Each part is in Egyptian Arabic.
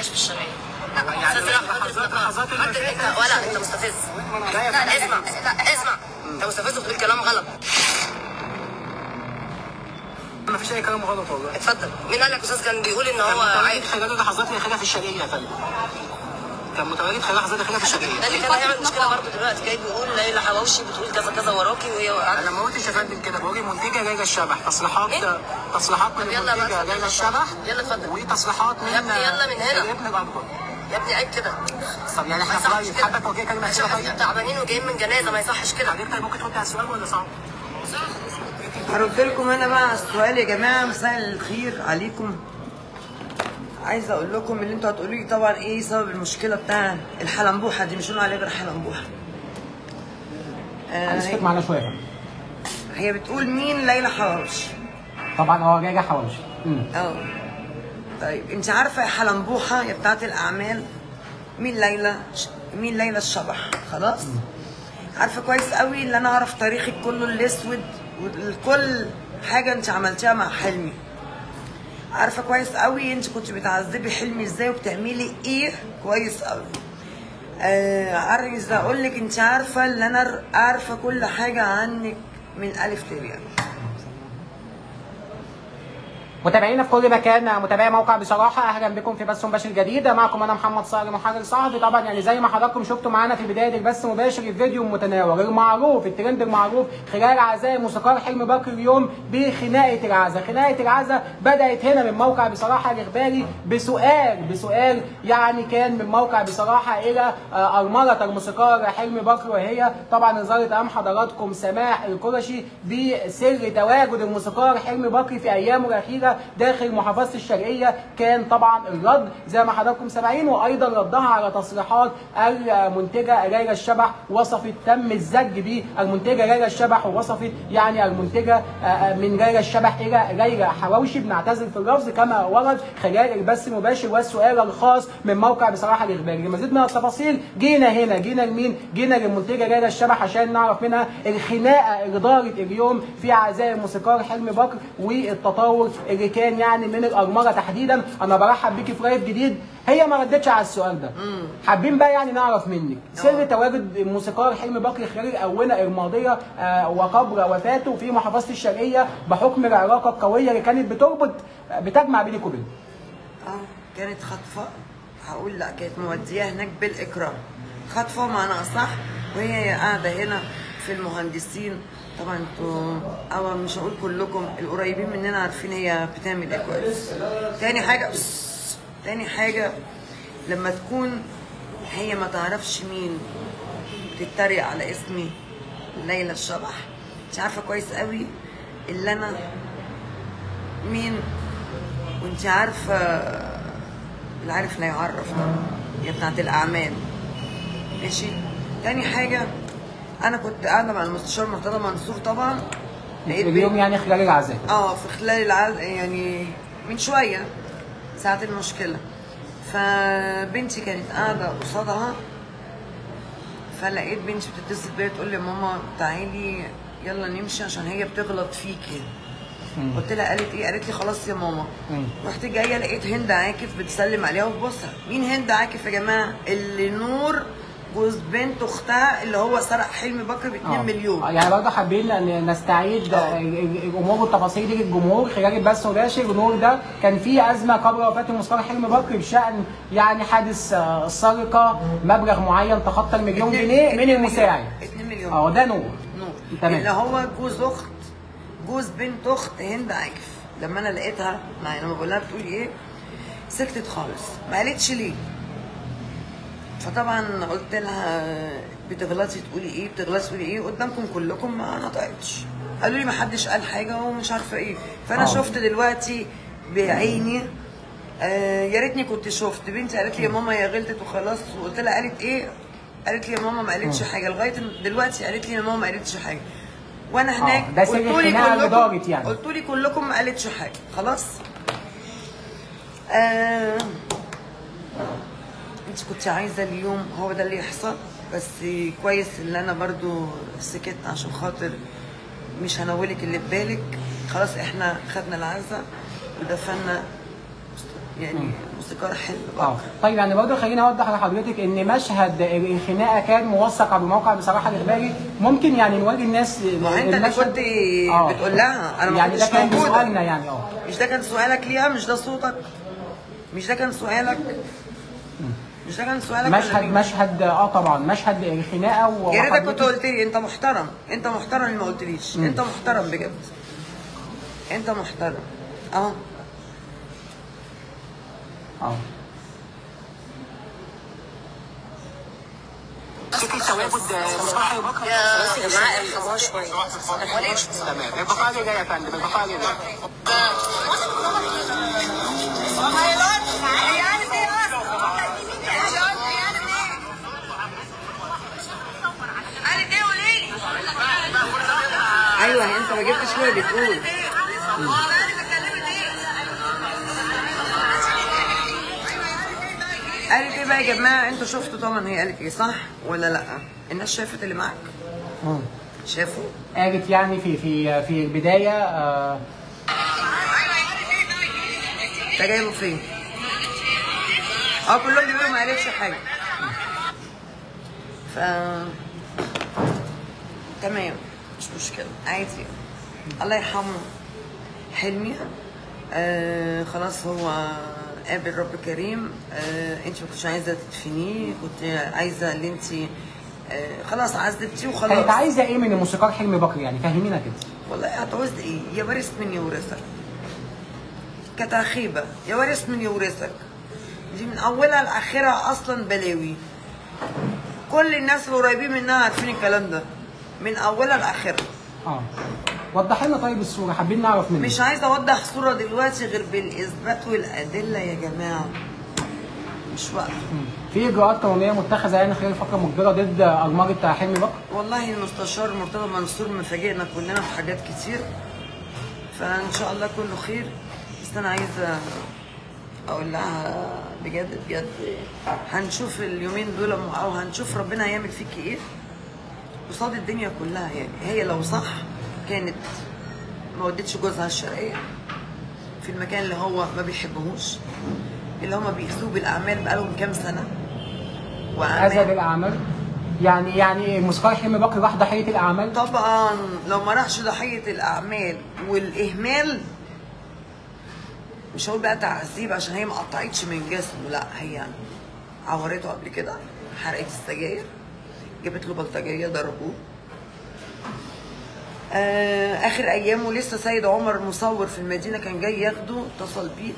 عايش في الشرقيه يعني أستاذ لحظات- حضرتك- لحظات- لحظات حضرتك المشاكل. انت ولا انت مستفز لا يا لا فندم. اسمع لا اسمع انت مستفز وبتقول كلام غلط ما فيش اي كلام غلط والله اتفضل مين قال لك استاذ كان بيقول ان هو كان عايش متواجد خلال لحظات الخلاف في الشرقيه يا فندم كان متواجد خلال لحظات الخلاف في ده الشرقيه اللي كان هيعمل مشكله برضه دلوقتي جاي بيقول ليلى حواوشي بتقول كذا كذا وراكي وهي انا ما قلتش يا فندم كده بقول منتجه ليلى الشبح تصريحات إيه؟ تصريحات من طب يلا بقى المنتجه اتفضل. ليلى الشبح يلا اتفضل. وتصريحات من يا ابني يلا من هنا. الابن الاكبر يا ابني عيب كده طب يعني احنا ما يصحش قريب كده. حابه توجيه كلمه عشان كده احنا طيب تعبانين وجايين من جنازه ما يصحش كده حضرتك ممكن ترد على السؤال ولا صعب؟ هرد لكم انا بقى على السؤال يا جماعه مساء الخير عليكم عايزه اقول لكم اللي انتوا هتقولوا لي طبعا ايه سبب المشكله بتاع الحلنبوحه دي مش هنقول عليها غير حلنبوحه آه اسكت معانا شويه بقى. هي بتقول مين ليلى حواوشي طبعا هو جاي حواوشي امم اه طيب انت عارفه يا حلنبوحه يا بتاعت الاعمال مين ليلى ش- مين ليلى الشبح خلاص عارفه كويس قوي ان انا اعرف تاريخك كله الاسود وكل حاجه انت عملتيها مع حلمي عارفه كويس قوي انت كنت بتعذبي حلمي ازاي وبتعملي ايه كويس قوي آه عايزه اقول لك انت عارفه ان انا عارفه كل حاجه عنك من الف للياء متابعينا في كل مكان متابعي موقع بصراحه اهلا بكم في بث مباشر جديد معكم انا محمد صقر محرر صحفي طبعا يعني زي ما حضراتكم شفتوا معانا في بدايه البث مباشر الفيديو المتناول المعروف الترند المعروف خلال عزاء موسيقار حلمي بكر اليوم بخناقه العزاء خناقه العزاء بدات هنا من موقع بصراحه الاخباري بسؤال بسؤال يعني كان من موقع بصراحه الى آه، ارمله الموسيقار حلمي بكر وهي طبعا ظهرت امام حضراتكم سماح القرشي بسر تواجد الموسيقار حلمي بكر في ايامه الاخيره داخل محافظه الشرقيه كان طبعا الرد زي ما حضراتكم سامعين وايضا ردها على تصريحات المنتجه ليلى الشبح وصفت تم الزج بالمنتجه ليلى الشبح ووصفت يعني المنتجه آه، آه، من ليلى الشبح الى ليلى حواوشي بنعتذر في اللفظ كما ورد خلال البث المباشر والسؤال الخاص من موقع بصراحه الاخباري لمزيد من التفاصيل جينا هنا جينا لمين؟ جينا للمنتجه ليلى الشبح عشان نعرف منها الخناقه اللي دارت اليوم في عزاء الموسيقار حلمي بكر والتطور اللي كان يعني من الارمله تحديدا انا برحب بيكي في لايف جديد هي ما ردتش على السؤال ده حابين بقى يعني نعرف منك سر تواجد الموسيقار حلمي بكر خلال الاونه الماضيه آه، وقبل وفاته في محافظه الشرقيه بحكم العلاقه القويه اللي كانت بتربط آه، بتجمع بينك وبينه اه كانت خطفة هقول لا كانت مودية هناك بالإكرام خطفة معنى أصح وهي قاعدة هنا في المهندسين طبعا انتوا أو مش هقول كلكم القريبين مننا عارفين هي بتعمل ايه كويس تاني حاجة بس تاني حاجة لما تكون هي ما تعرفش مين بتتريق على اسمي ليلى الشبح انت عارفة كويس قوي اللي أنا مين وانت عارفه اللي عارف لا يعرف طبعا هي بتاعت الاعمال ماشي تاني حاجه انا كنت قاعده مع المستشار مرتضى منصور طبعا لقيت اليوم بنت- يعني خلال العزاء اه في خلال العز يعني من شويه ساعه المشكله فبنتي كانت قاعده قصادها فلقيت بنتي بتتصل بيا تقول لي ماما تعالي يلا نمشي عشان هي بتغلط فيكي قلت لها قالت ايه قالت لي خلاص يا ماما مم. رحت جايه لقيت هند عاكف بتسلم عليها وتبصها مين هند عاكف يا جماعه اللي نور جوز بنت اختها اللي هو سرق حلمي بكر ب 2 آه. مليون آه، يعني برضه حابين ان نستعيد آه. ال- ال- الامور والتفاصيل دي للجمهور خلال البث المباشر الجمهور ده كان في ازمه قبل وفاه المستشار حلمي بكر بشان يعني حادث آه، السرقه مبلغ معين تخطى المليون اتنين- جنيه من اتنين المساعد 2 مليون اه ده نور نور تمام. اللي هو جوز اخت جوز بنت اخت هند عاكف لما انا لقيتها مع لما بقول لها بتقولي ايه سكتت خالص ما قالتش ليه فطبعا قلت لها بتغلطي تقولي ايه بتغلطي تقولي ايه قدامكم كلكم ما نطقتش قالوا لي ما حدش قال حاجه ومش عارفه ايه فانا آه. شفت دلوقتي بعيني آه يا ريتني كنت شفت بنتي قالت لي يا ماما هي غلطت وخلاص وقلت لها قالت ايه قالت لي يا ماما ما قالتش حاجه لغايه دلوقتي قالت لي يا ماما ما قالتش حاجه وانا هناك ده سر قلتوا لي الخناقة اللي كلكم دارت يعني. قلتوا لي كلكم ما قالتش حاجه خلاص آه انت كنت عايزه اليوم هو ده اللي يحصل بس كويس ان انا برضو سكت عشان خاطر مش هنولك اللي في بالك خلاص احنا خدنا العزة ودفنا يعني موسيقار حلو اه بكر طيب يعني برضه خليني اوضح لحضرتك ان مشهد الخناقه كان موثق بموقع بصراحه الاخباري ممكن يعني نوري الناس ما هو انت اللي المشهد. كنت آه. بتقول لها انا ما يعني ده كنتش كان موجوده سؤالنا يعني اه مش ده كان سؤالك ليها مش ده صوتك مش ده كان سؤالك مش ده كان سؤالك ولا مشهد مين؟ مشهد اه طبعا مشهد الخناقه و يا ريتك كنت وحضرتك- قلت لي انت محترم انت محترم اللي ما قلتليش انت محترم بجد انت محترم اه اه فكرة تواجد مصباح ابو بكر يا بس يا جماعه ارحموها شويه تمام البقاء لله يا فندم البقاء لله ايوه انت ما جبتش وهي بتقول قالت ايه بقى يا جماعه انتوا شفتوا طبعا هي قالت ايه صح ولا لا الناس شافت اللي معاك مم. شافوا قالت يعني في في في البدايه آه انت جايبه فين اه كلهم بيقولوا ما قالتش حاجه ف تمام مش مشكله عادي الله يرحمه حلمي آه خلاص هو قابل رب كريم آه انت ما كنتش عايزه تدفنيه كنت عايزه اللي انت آه خلاص عذبتيه كانت وخلاص عايزه ايه من الموسيقار حلمي بكر يعني فهمينا كده والله هتعوز ايه يا وارث من يورثك كانت خيبه يا وارث من يورثك دي من اولها لاخرها اصلا بلاوي كل الناس اللي قريبين منها عارفين الكلام ده من اولها لاخرها اه وضح لنا طيب الصوره حابين نعرف منك مش عايزه اوضح صوره دلوقتي غير بالاثبات والادله يا جماعه مش وقت مم. في اجراءات قانونيه متخذه يعني خلال الفتره المقبله ضد ارمله حلمي بكر والله المستشار مرتضى منصور مفاجئنا كلنا في حاجات كتير فان شاء الله كله خير بس انا عايزه اقول لها بجد بجد هنشوف اليومين دول او هنشوف ربنا هيعمل فيكي ايه قصاد الدنيا كلها يعني هي لو صح كانت ما ودتش جوزها الشرقيه في المكان اللي هو ما بيحبهوش اللي هما بيأذوه بالاعمال بقالهم كام سنه اذى بالاعمال يعني يعني الموسيقار حلمي بكر راح ضحيه الاعمال طبعا لو ما راحش ضحيه الاعمال والاهمال مش هقول بقى تعذيب عشان هي ما قطعتش من جسمه لا هي عورته قبل كده حرقت السجاير جابت له بلطجيه ضربوه آه اخر ايامه لسه سيد عمر مصور في المدينه كان جاي ياخده اتصل بيه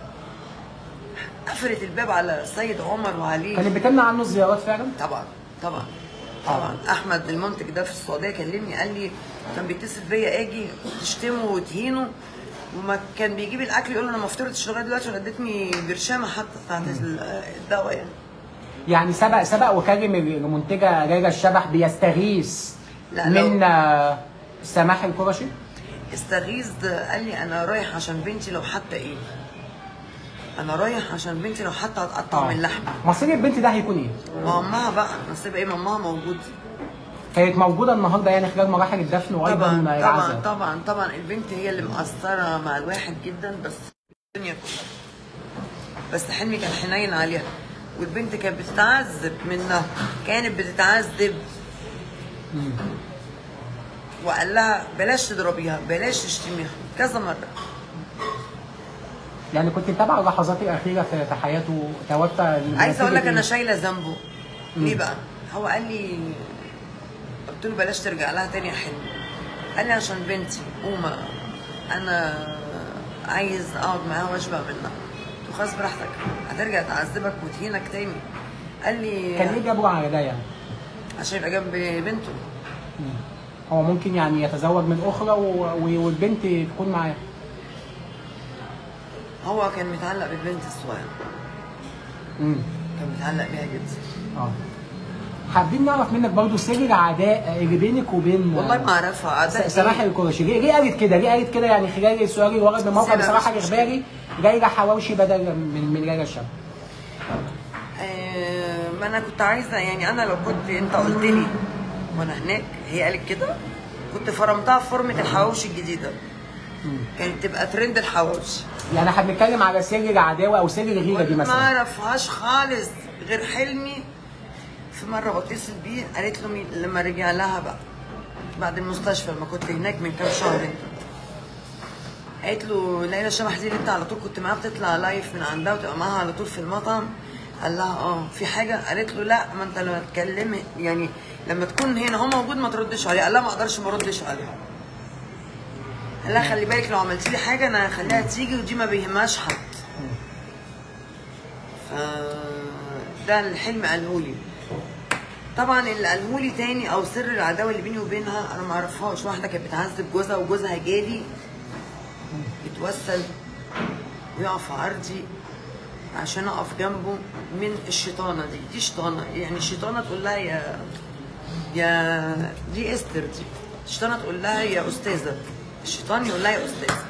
قفلت الباب على سيد عمر وعليه كانت بتمنع عنه الزيارات فعلا طبعا طبعا طبعا احمد المنتج ده في السعوديه كلمني قال لي كان بيتصل بيا اجي تشتمه وتهينه وما كان بيجيب الاكل يقول له انا ما فطرتش لغايه دلوقتي ولا ادتني برشامه حتى بتاعت الدواء يعني يعني سبق سبق وكلم المنتجه ليلى الشبح بيستغيث لا، لو- من آه، سماح القرشي استغيث قال لي انا رايح عشان بنتي لو حتى ايه انا رايح عشان بنتي لو حتى هتقطع آه. من لحمي مصير البنت ده هيكون ايه؟ ما امها بقى نصيب ايه ما امها موجود كانت موجوده النهارده يعني خلال مراحل الدفن وايضا طبعا طبعا العزاء طبعا طبعا البنت هي اللي مقصره مع الواحد جدا بس الدنيا كلها بس حلمي كان حنين عليها والبنت كانت بتتعذب منها كانت بتتعذب مم. وقال لها بلاش تضربيها بلاش تشتميها كذا مره يعني كنت متابعه اللحظات الاخيره في في حياته توفى عايزه اقول لك نتيجة انا إيه؟ شايله ذنبه ليه بقى هو قال لي قلت له بلاش ترجع لها تاني يا حلمي قال لي عشان بنتي قومه انا عايز اقعد معاها واشبع منها قلت له خلاص براحتك هترجع تعذبك وتهينك تاني قال لي كان ايه جابه على ده يعني؟ عشان يبقى جنب بنته مم. هو ممكن يعني يتزوج من اخرى و... و- والبنت تكون معاه هو كان متعلق بالبنت الصغيره مم. كان متعلق بيها جدا اه حابين نعرف منك برضو سر العداء اللي بينك وبين والله ما اعرفها عادة س- سماح القرشي ليه ليه قالت كده؟ ليه قالت كده يعني خلال السؤال اللي ورد من موقع سيبها بصراحه مش الاخباري جاي حواوشي بدل من من ليلى الشام آه، ما انا كنت عايزه يعني انا لو كنت انت قلت لي وانا هناك هي قالت كده كنت فرمتها في فورمه الحواوشي الجديده كانت تبقى ترند الحواوشي يعني احنا بنتكلم على سر العداوه او سر الغيره دي ما مثلا اعرفهاش خالص غير حلمي في مره بتصل بيه قالت له مين لما رجع لها بقى بعد المستشفى لما كنت هناك من كام شهر انت قالت له ليلى شبح دي اللي انت على طول كنت معاها بتطلع لايف من عندها وتبقى معاها على طول في المطعم قال لها اه في حاجه قالت له لا ما انت لما تكلمي يعني لما تكون هنا هو موجود ما تردش عليه قال لها ما اقدرش ما اردش عليه قال لها خلي بالك لو عملتي لي حاجه انا هخليها تيجي ودي ما بيهمهاش حد ف ده الحلم قاله لي طبعا اللي قاله لي تاني او سر العداوه اللي بيني وبينها انا ما اعرفهاش واحده كانت بتعذب جوزها وجوزها جالي يتوسل ويقع في عرضي عشان اقف جنبه من الشيطانه دي دي شيطانه يعني الشيطانه تقول لها يا يا دي استر دي الشيطانه تقول لها يا استاذه الشيطان يقول لها يا استاذه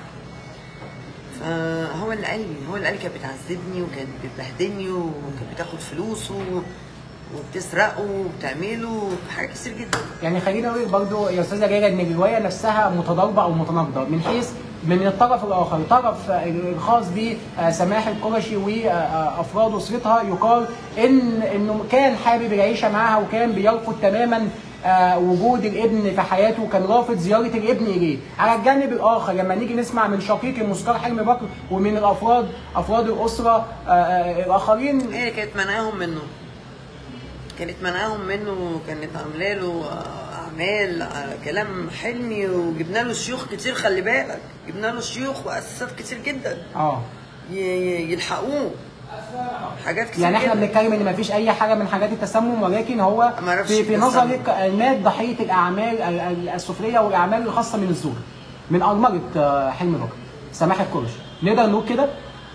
فهو اللي قال لي هو اللي قال لي كانت بتعذبني وكانت بتبهدلني وكانت بتاخد فلوسه وبتسرقه وبتعمله حاجات كتير جدا يعني خليني اقول لك برضه يا استاذه جايه ان الروايه نفسها متضاربه او متناقضه من حيث من الطرف الاخر طرف الخاص بسماح القرشي وافراد اسرتها يقال ان انه كان حابب العيشه معاها وكان بيرفض تماما آه، وجود الابن في حياته وكان رافض زياره الابن اليه. على الجانب الاخر لما نيجي نسمع من شقيق الموسيقار حلمي بكر ومن الافراد افراد الاسره آه، آه، الاخرين هي كانت منعاهم منه كانت منعاهم منه كانت عامله له آه، اعمال آه، كلام حلمي وجبنا له شيوخ كتير خلي بالك جبنا له شيوخ واساسات كتير جدا اه ي- ي- يلحقوه حاجات كتير يعني احنا جدا. بنتكلم ان مفيش اي حاجه من حاجات التسمم ولكن هو ما اعرفش في, في التسمم. نظرك مات ضحيه الاعمال ال- ال- السفليه والاعمال الخاصه من الزور من ارمله آه، حلمي بكر سماح الكرش نقدر نقول كده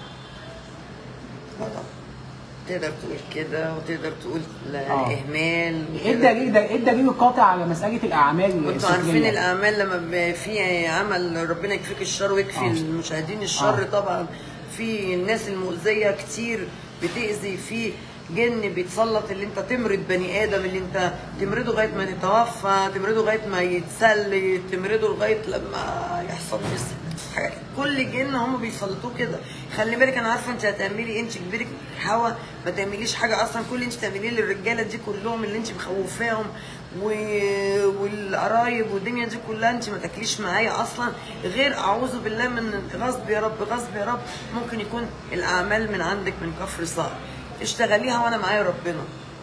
تقدر تقول كده وتقدر تقول لا آه. اهمال ايه الدليل ده ايه الدليل القاطع على مساله الاعمال انتوا عارفين السفليه الاعمال لما بيبقى في عمل ربنا يكفيك الشر ويكفي آه. المشاهدين الشر آه. طبعا في الناس المؤذيه كتير بتاذي في جن بيتسلط اللي انت تمرض بني ادم اللي انت تمرضه لغايه ما يتوفى تمرضه لغايه ما يتسلي تمرضه لغايه لما يحصل بس حاجات كل جن هم بيسلطوه كده خلي بالك انا عارفه انت هتعملي إيه، انت كبيرك حوا ما تعمليش حاجه اصلا كل اللي انت تعمليه للرجاله دي كلهم اللي انت مخوفاهم و... والقرايب والدنيا دي كلها انت ما تاكليش معايا اصلا غير اعوذ بالله من غصب يا رب غصب يا رب ممكن يكون الاعمال من عندك من كفر صقر اشتغليها وانا معايا ربنا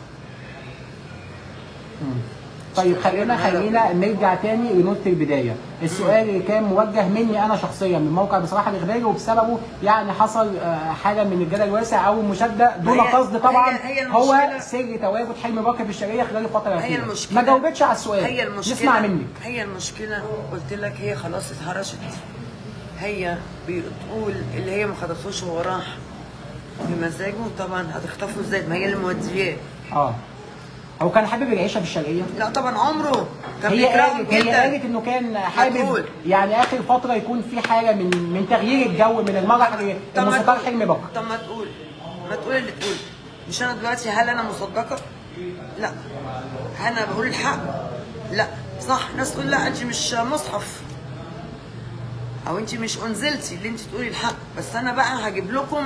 طيب خلينا معايا خلينا نرجع تاني لنقطه البدايه السؤال اللي كان موجه مني انا شخصيا من موقع بصراحه الاخباري وبسببه يعني حصل آه، حاجه من الجدل الواسع او مشاده دون هي- قصد طبعا هي- هي هو المشكلة- سر تواجد حلمي بكر في الشرقيه خلال الفتره هي الاخيره المشكله ما جاوبتش على السؤال هي المشكله نسمع منك هي المشكله قلت لك هي خلاص اتهرشت هي بتقول اللي هي ما خطفوش هو راح بمزاجه طبعا هتخطفه ازاي ما هي اللي مودياه اه هو كان حابب العيشه في الشرقيه لا طبعا عمره كان هي بيكرههم قالت هي جدا قالت انه كان حابب هتقول. يعني اخر فتره يكون في حاجه من من تغيير الجو من المرح طب ما للموسيقار تقول- حلمي بكر طب ما تقول ما تقول اللي تقول مش انا دلوقتي هل انا مصدقه؟ لا هل انا بقول الحق؟ لا صح ناس تقول لا انت مش مصحف او انت مش انزلتي اللي انت تقولي الحق بس انا بقى هجيب لكم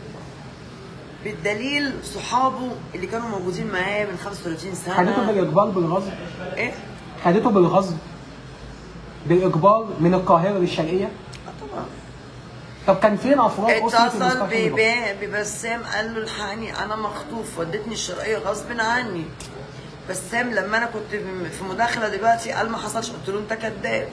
بالدليل صحابه اللي كانوا موجودين معاه من 35 سنه خدته بالاجبار بالغصب ايه؟ خدته بالغصب بالاجبار من القاهره للشرقيه اه طبعا طب كان فين افراد اسره اتصل الموسيقار حلمي بكر؟ ببا- ببسام قال له الحقني انا مخطوف ودتني الشرقيه غصب عني بسام لما انا كنت في مداخله دلوقتي قال ما حصلش قلت له انت كذاب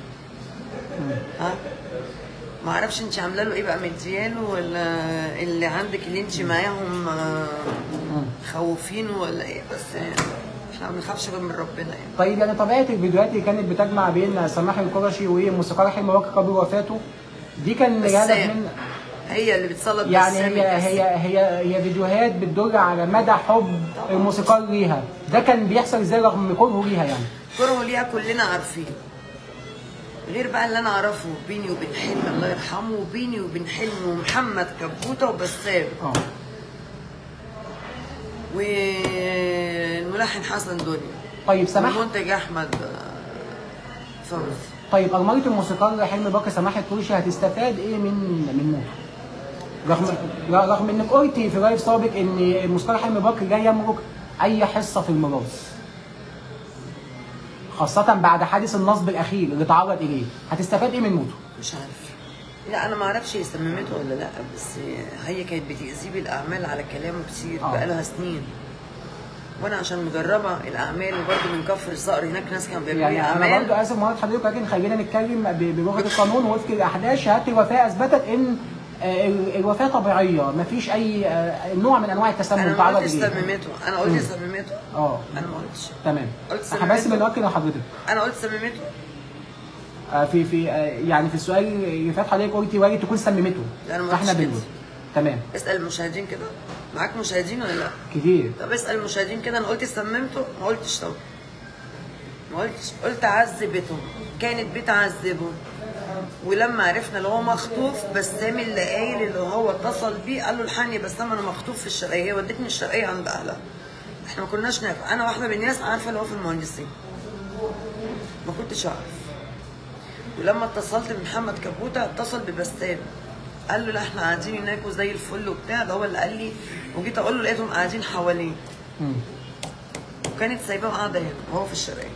ها ما اعرفش انت عامله له ايه بقى مدياله ولا اللي عندك اللي انت معاهم آه، خوفينه ولا ايه بس احنا ما بنخافش غير من ربنا يعني طيب يعني طبيعه الفيديوهات اللي كانت بتجمع بين سماح القرشي والموسيقار حلمي بكر قبل وفاته دي كان الهدف بسام من هي اللي بتسلط يعني بسام هي الناس. هي هي هي فيديوهات بتدل على مدى حب الموسيقار ليها ده كان بيحصل ازاي رغم من كرهه ليها يعني كره ليها كلنا عارفين غير بقى اللي انا اعرفه بيني وبين حلمي الله يرحمه وبيني وبين حلمي ومحمد كبوته وبسام اه والملحن حسن دنيا طيب سماح والمنتج احمد آه، فوزي طيب أرملة الموسيقار حلمي بكر سماح الطوشي هتستفاد ايه من من موته؟ رغم رغم انك قلتي في لايف سابق ان الموسيقار حلمي بكر لا يملك اي حصه في الميراث. خاصة بعد حادث النصب الأخير اللي تعرض إليه، هتستفاد إيه من موته؟ مش عارف لا انا ما اعرفش هي سممته ولا لا بس هي كانت بتأذيه بالاعمال على كلامه كتير آه. بقالها سنين وانا عشان مجربه الاعمال وبرده من كفر الصقر هناك ناس كانوا بيعملوا لي يعني أنا اعمال برضه آسف مرات حضرتك لكن خلينا نتكلم ب- بلغة القانون وفق الأحداث شهادة الوفاة أثبتت إن آه، ال- الوفاة طبيعية، مفيش أي آه، نوع من أنواع التسمم انا ما تعرض قلتش إليه. سممته انا قلت سممته اه انا ما قلتش تمام قلت احنا بس سممته. بنؤكد لحضرتك انا قلت سممته آه، في في آه، يعني في السؤال اللي فات حضرتك قلتي وارد تكون سممته لا، أنا ما فاحنا قلتش بنقول كده. تمام اسال المشاهدين كده معاك مشاهدين ولا لا كتير طب اسال المشاهدين كده انا قلت سممته ما قلتش طب ما قلتش قلت عذبته كانت بتعذبه ولما عرفنا اللي هو مخطوف بسام اللي قايل اللي هو اتصل بيه قال له الحقني يا بسام انا مخطوف في الشرقيه هي ودتني الشرقيه عند اهلها احنا ما كناش نعرف انا واحده من الناس عارفه اللي هو في المهندسين ما كنتش اعرف ولما اتصلت بمحمد كبوته اتصل ببسام قال له لا احنا قاعدين هناك وزي الفل وبتاع ده هو اللي قال لي وجيت اقول له لقيتهم قاعدين حواليه مم. وكانت سايباه قاعده هنا وهو في الشرقيه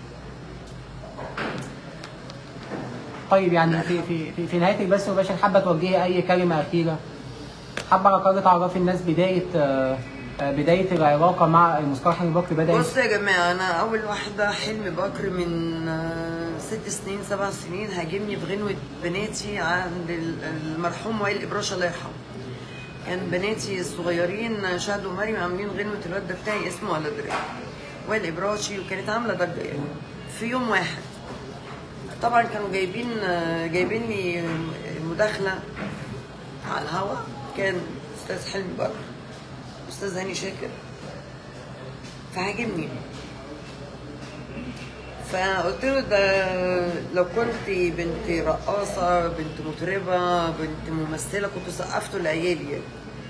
طيب يعني في في في, في نهايه البث يا باشا حابه توجهي اي كلمه اخيره حابه على الاقل تعرفي الناس بدايه آه، آه، بدايه العلاقه مع الموسيقار حلمي بكر بدات بصوا يا جماعه انا اول واحده حلمي بكر من آه، ست سنين سبع سنين هاجمني بغنوه بناتي عند ال- المرحوم وائل ابراش الله يرحمه كان بناتي الصغيرين شهد ومريم عاملين غنوه الواد ده بتاعي اسمه ولا دري وائل ابراشي وكانت عامله ضجه يعني في يوم واحد طبعا كانوا جايبين آه، جايبين لي مداخله على الهوا كان استاذ حلمي بكر استاذ هاني شاكر فعجبني فقلت له ده لو كنت بنت رقاصة بنت مطربة بنت ممثلة كنت سقفته لعيالي يعني.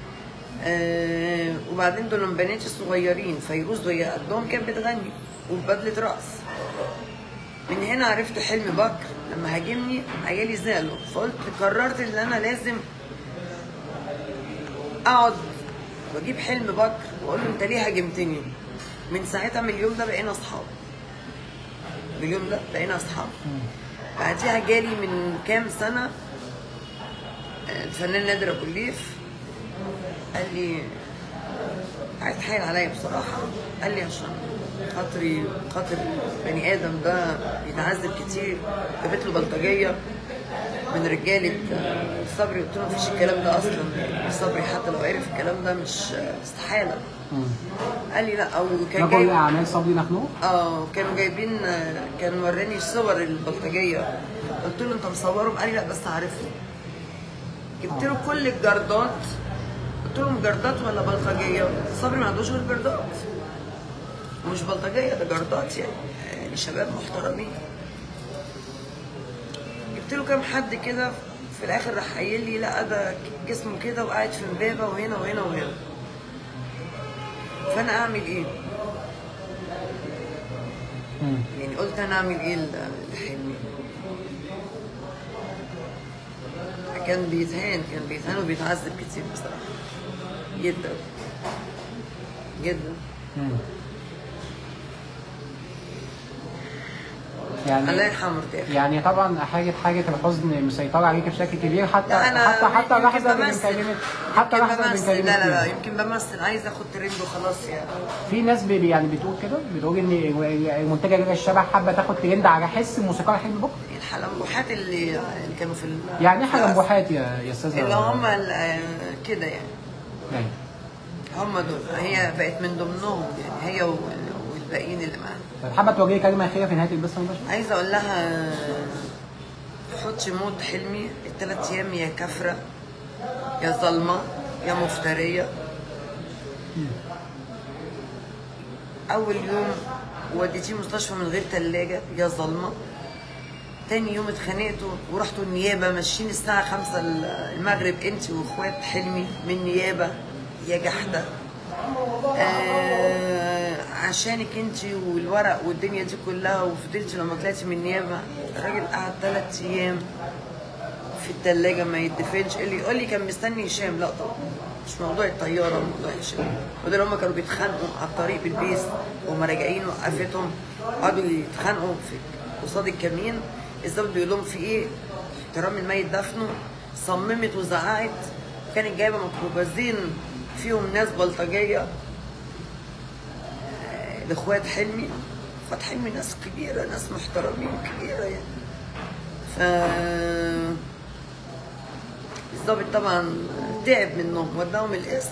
آه وبعدين دول من بناتي الصغيرين فيروز وهي قدهم كانت بتغني وببدلة رقص من هنا عرفت حلمي بكر لما هاجمني عيالي زعلوا فقلت قررت ان انا لازم اقعد واجيب حلم بكر واقول له انت ليه هاجمتني من ساعتها من اليوم ده بقينا اصحاب من اليوم ده بقينا اصحاب بعديها جالي من كام سنه آه، الفنان نادر ابو الليف قال لي عايز تحايل عليا بصراحه قال لي عشان خاطري خاطر بني ادم ده بيتعذب كتير جابت له بلطجيه من رجاله آه، صبري قلت له مفيش الكلام ده اصلا صبري حتى لو عرف الكلام ده مش آه، استحاله قال لي لا او كان رجل جايب اعمال صبري نخنوق اه كانوا جايبين آه، كان وراني صور البلطجيه قلت له انت مصورهم قال لي لا بس عارفهم جبت له كل الجردات قلت لهم جردات ولا بلطجيه صبري ما عندوش غير جردات ومش بلطجيه ده جردات يعني يعني شباب محترمين جبت له كام حد كده في الاخر راح قايل لي لا ده جسمه كده وقاعد في امبابه وهنا وهنا وهنا فانا اعمل ايه؟ مم. يعني قلت انا اعمل ايه ل- لحلمي كان بيتهان كان بيتهان وبيتعذب كتير بصراحه جدا جدا مم. الله يعني يرحمه ارتاح يعني طبعا حاجه حاجه الحزن مسيطره عليك بشكل كبير حتى لا انا حتى حتى يمكن اللحظه اللي بمثل. بنكلمك حتى يمكن اللحظه اللي بمثل. بنكلمك لا لا لا فيها. يمكن بمثل عايز اخد ترند وخلاص يعني في ناس بي يعني بتقول كده بتقول ان المنتجه رجع الشبح حابه تاخد ترند على حس الموسيقار حلمي بكر الحلمبوحات اللي اللي كانوا في ال- يعني ايه في الأصل. حلمبوحات يا يا استاذه اللي هم ال- كده يعني يعني هم دول هي بقت من ضمنهم يعني هي وال- والباقيين اللي معاها طيب حابه توجهي كلمه اخيره في نهايه البث المباشر عايزه اقول لها حطي موت حلمي الثلاث ايام يا كفره يا ظلمه يا مفتريه اول يوم وديتيه مستشفى من غير ثلاجه يا ظلمه تاني يوم اتخانقتوا ورحتوا النيابه ماشيين الساعه خمسة المغرب انت واخوات حلمي من نيابه يا جحده آه عشانك انت والورق والدنيا دي كلها وفضلتي لما طلعتي من النيابه الراجل قعد ثلاث ايام في التلاجة ما يدفنش اللي يقول لي كان مستني هشام لا طبعا مش موضوع الطياره موضوع هشام ودول هم كانوا بيتخانقوا على الطريق بالبيس وهم راجعين وقفتهم قعدوا يتخانقوا في قصاد الكمين الظابط بيقول لهم في ايه احترام الميت دفنه صممت وزعقت كانت جايبه ميكروبازين فيهم ناس بلطجيه لاخوات حلمي اخوات حلمي ناس كبيره ناس محترمين كبيره يعني ف الضابط طبعا تعب منهم وداهم القسم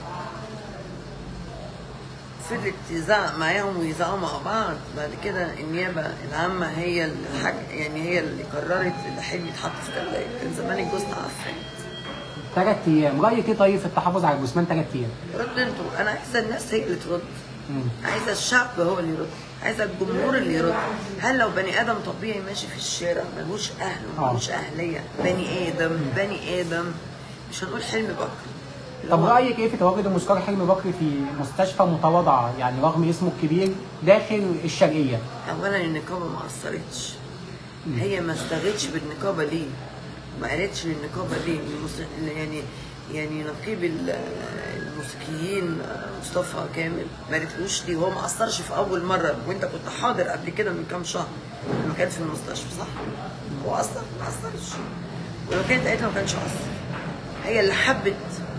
فضلت تزعق معاهم ويزعقوا مع بعض بعد كده النيابه العامه هي الحاج يعني هي اللي قررت ان حلمي يتحط في تلاجة كان زمان الجثه عفنت ثلاث ايام رايك ايه طيب في التحفظ على الجثمان ثلاث ايام؟ رد انتوا انا عايزه الناس هي اللي ترد مم. عايزه الشعب هو اللي يرد عايزه الجمهور اللي يرد هل لو بني ادم طبيعي ماشي في الشارع ملوش اهل آه. ملوش اهليه بني ادم بني ادم مش هنقول حلم بكر اللي طب هو- رايك ايه في تواجد المستشار حلمي بكري في مستشفى متواضعه يعني رغم اسمه الكبير داخل الشرقيه؟ اولا النقابه ما اثرتش هي ما استغتش بالنقابه ليه ما قالتش للنقابه ليه المس- يعني يعني نقيب ال- الموسيقيين مصطفى كامل ما قالتلوش ليه هو ما اثرش في اول مره وانت كنت حاضر قبل كده من كام شهر لما كان في المستشفى صح هو اصلا ما اثرش ولو كانت قالت له ما كانش اثر هي اللي حبت